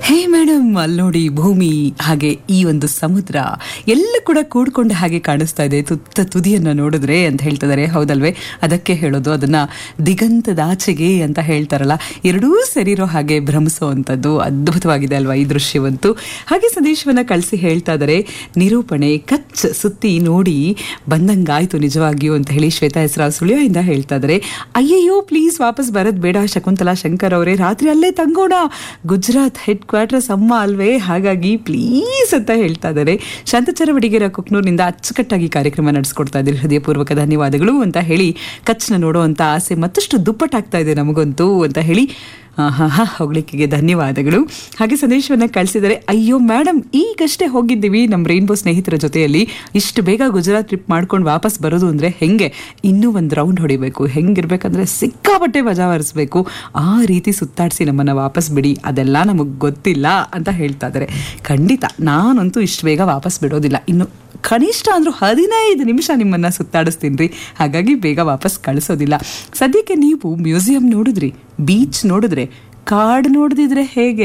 ಹೇ madam ಅಲ್ಲಿ ನೋಡಿ ಭೂಮಿ ಹಾಗೆ ಈ ಒಂದು ಸಮುದ್ರ ಎಲ್ಲ ಕೂಡ ಕೂಡ್ಕೊಂಡು ಹಾಗೆ ಕಾಣಿಸ್ತಾ ಇದೆ ತುತ್ತ ತುದಿಯನ್ನ ನೋಡಿದ್ರೆ ಅಂತ ಹೇಳ್ತಿದ್ದಾರೆ ಹೌದಲ್ವೇ ಅದಕ್ಕೆ ಹೇಳೋದು ಅದನ್ನ ದಿಗಂತದಾಚೆಗೆ ಅಂತ ಹೇಳ್ತಾರಲ್ಲ ಎರಡೂ ಸರಿರೋ ಹಾಗೆ ಭ್ರಮಿಸುವಂಥದ್ದು ಅದ್ಭುತವಾಗಿದೆ ಅಲ್ವಾ ಈ ದೃಶ್ಯವಂತೂ ಹಾಗೆ ಸಂದೇಶವನ್ನ ಕಳಿಸಿ ಹೇಳ್ತಾ ಇದ್ದಾರೆ ನಿರೂಪಣೆ ಕಚ್ ಸುತ್ತಿ ನೋಡಿ ಬಂದಂಗಾಯ್ತು ನಿಜವಾಗಿಯೂ ಅಂತ ಹೇಳಿ ಶ್ವೇತಾ ಹೆಸರ ಸುಳಿಯಿಂದ ಹೇಳ್ತಾ ಇದ್ದಾರೆ ಅಯ್ಯಯ್ಯೋ ಪ್ಲೀಸ್ ವಾಪಸ್ ಬರೋದ್ ಬೇಡ ಶಕುಂತಲಾ ಶಂಕರ್ ಅವರೇ ರಾತ್ರಿ ಅಲ್ಲೇ ತಂಗೋಣ ಗುಜರಾತ್ ಹೆಡ್ ಕ್ವಾರ್ಟರ್ಸ್ ಅಮ್ಮ ಅಲ್ವೇ ಹಾಗಾಗಿ ಪ್ಲೀಸ್ ಅಂತ ಹೇಳ್ತಾ ಇದ್ದಾರೆ ಶಾಂತಚರವಡಿಗೆರ ಕುಕ್ನೂರಿನಿಂದ ಅಚ್ಚುಕಟ್ಟಾಗಿ ಕಾರ್ಯಕ್ರಮ ನಡೆಸ್ಕೊಡ್ತಾ ಇದ್ದೀರಿ ಹೃದಯಪೂರ್ವಕ ಧನ್ಯವಾದಗಳು ಅಂತ ಹೇಳಿ ಕಚ್ನ ನೋಡುವಂತ ಆಸೆ ಮತ್ತಷ್ಟು ದುಪ್ಪಟ್ಟಾಗ್ತಾ ಇದೆ ನಮಗಂತೂ ಅಂತ ಹೇಳಿ ಹಾ ಹಾ ಹೊಗಳಿಕೆಗೆ ಧನ್ಯವಾದಗಳು ಹಾಗೆ ಸಂದೇಶವನ್ನ ಕಳಿಸಿದರೆ ಅಯ್ಯೋ ಮೇಡಮ್ ಈಗಷ್ಟೇ ಹೋಗಿದ್ದೀವಿ ನಮ್ಮ ರೈನ್ಬೋ ಸ್ನೇಹಿತರ ಜೊತೆಯಲ್ಲಿ ಇಷ್ಟು ಬೇಗ ಗುಜರಾತ್ ಟ್ರಿಪ್ ಮಾಡ್ಕೊಂಡು ವಾಪಸ್ ಬರೋದು ಅಂದ್ರೆ ಹೆಂಗೆ ಇನ್ನೂ ಒಂದು ರೌಂಡ್ ಹೊಡಿಬೇಕು ಹೆಂಗಿರ್ಬೇಕಂದ್ರೆ ಸಿಕ್ಕಾಪಟ್ಟೆ ಮಜಾ ಹರಿಸ್ಬೇಕು ಆ ರೀತಿ ಸುತ್ತಾಡಿಸಿ ನಮ್ಮನ್ನ ವಾಪಸ್ ಬಿಡಿ ಅದೆಲ್ಲ ನಮಗೆ ಗೊತ್ತಿಲ್ಲ ಅಂತ ಹೇಳ್ತಾ ಇದ್ದಾರೆ ಖಂಡಿತ ನಾನಂತೂ ಇಷ್ಟು ಬೇಗ ವಾಪಸ್ ಬಿಡೋದಿಲ್ಲ ಇನ್ನು ಕನಿಷ್ಠ ಅಂದ್ರೂ ಹದಿನೈದು ನಿಮಿಷ ನಿಮ್ಮನ್ನ ಸುತ್ತಾಡಿಸ್ತೀನಿ ರೀ ಹಾಗಾಗಿ ಬೇಗ ವಾಪಸ್ ಕಳಿಸೋದಿಲ್ಲ ಸದ್ಯಕ್ಕೆ ನೀವು ಮ್ಯೂಸಿಯಂ ನೋಡಿದ್ರಿ ಬೀಚ್ ನೋಡಿದ್ರೆ ಕಾಡು ನೋಡಿದಿದ್ರೆ ಹೇಗೆ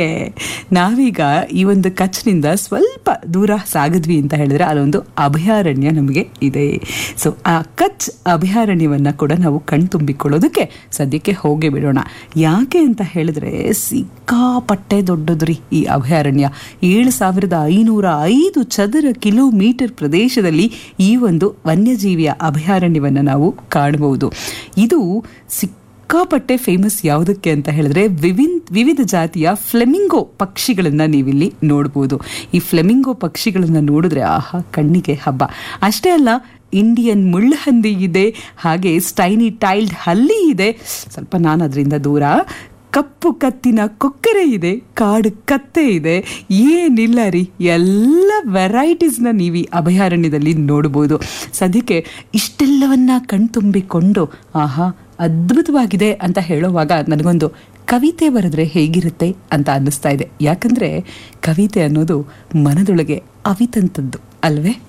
ನಾವೀಗ ಈ ಒಂದು ಕಚ್ನಿಂದ ಸ್ವಲ್ಪ ದೂರ ಸಾಗಿದ್ವಿ ಅಂತ ಹೇಳಿದ್ರೆ ಅಲ್ಲೊಂದು ಅಭಯಾರಣ್ಯ ನಮಗೆ ಇದೆ ಸೊ ಆ ಕಚ್ ಅಭಯಾರಣ್ಯವನ್ನ ಕೂಡ ನಾವು ಕಣ್ತುಂಬಿಕೊಳ್ಳೋದಕ್ಕೆ ಸದ್ಯಕ್ಕೆ ಹೋಗೇ ಬಿಡೋಣ ಯಾಕೆ ಅಂತ ಹೇಳಿದ್ರೆ ಸಿಕ್ಕಾಪಟ್ಟೆ ದೊಡ್ಡದ್ರಿ ಈ ಅಭಯಾರಣ್ಯ ಏಳು ಸಾವಿರದ ಐನೂರ ಐದು ಚದರ ಕಿಲೋಮೀಟರ್ ಪ್ರದೇಶದಲ್ಲಿ ಈ ಒಂದು ವನ್ಯಜೀವಿಯ ಅಭಯಾರಣ್ಯವನ್ನು ನಾವು ಕಾಣಬಹುದು ಇದು ಸಿಕ್ ಸಿಕ್ಕಾಪಟ್ಟೆ ಫೇಮಸ್ ಯಾವುದಕ್ಕೆ ಅಂತ ಹೇಳಿದ್ರೆ ವಿವಿನ್ ವಿವಿಧ ಜಾತಿಯ ಫ್ಲೆಮಿಂಗೋ ಪಕ್ಷಿಗಳನ್ನ ನೀವಿಲ್ಲಿ ನೋಡ್ಬೋದು ಈ ಫ್ಲೆಮಿಂಗೋ ಪಕ್ಷಿಗಳನ್ನ ನೋಡಿದ್ರೆ ಆಹಾ ಕಣ್ಣಿಗೆ ಹಬ್ಬ ಅಷ್ಟೇ ಅಲ್ಲ ಇಂಡಿಯನ್ ಮುಳ್ಳಹಂದಿ ಇದೆ ಹಾಗೆ ಸ್ಟೈನಿ ಟೈಲ್ಡ್ ಹಲ್ಲಿ ಇದೆ ಸ್ವಲ್ಪ ನಾನು ಅದರಿಂದ ದೂರ ಕಪ್ಪು ಕತ್ತಿನ ಕೊಕ್ಕರೆ ಇದೆ ಕಾಡು ಕತ್ತೆ ಇದೆ ಏನಿಲ್ಲ ರೀ ಎಲ್ಲ ವೆರೈಟೀಸ್ನ ನೀವು ಈ ಅಭಯಾರಣ್ಯದಲ್ಲಿ ನೋಡ್ಬೋದು ಸದ್ಯಕ್ಕೆ ಇಷ್ಟೆಲ್ಲವನ್ನ ಕಣ್ತುಂಬಿಕೊಂಡು ಆಹಾ ಅದ್ಭುತವಾಗಿದೆ ಅಂತ ಹೇಳುವಾಗ ನನಗೊಂದು ಕವಿತೆ ಬರೆದ್ರೆ ಹೇಗಿರುತ್ತೆ ಅಂತ ಅನ್ನಿಸ್ತಾ ಇದೆ ಯಾಕಂದ್ರೆ ಕವಿತೆ ಅನ್ನೋದು ಮನದೊಳಗೆ ಅವಿತಂಥದ್ದು ಅಲ್ವೇ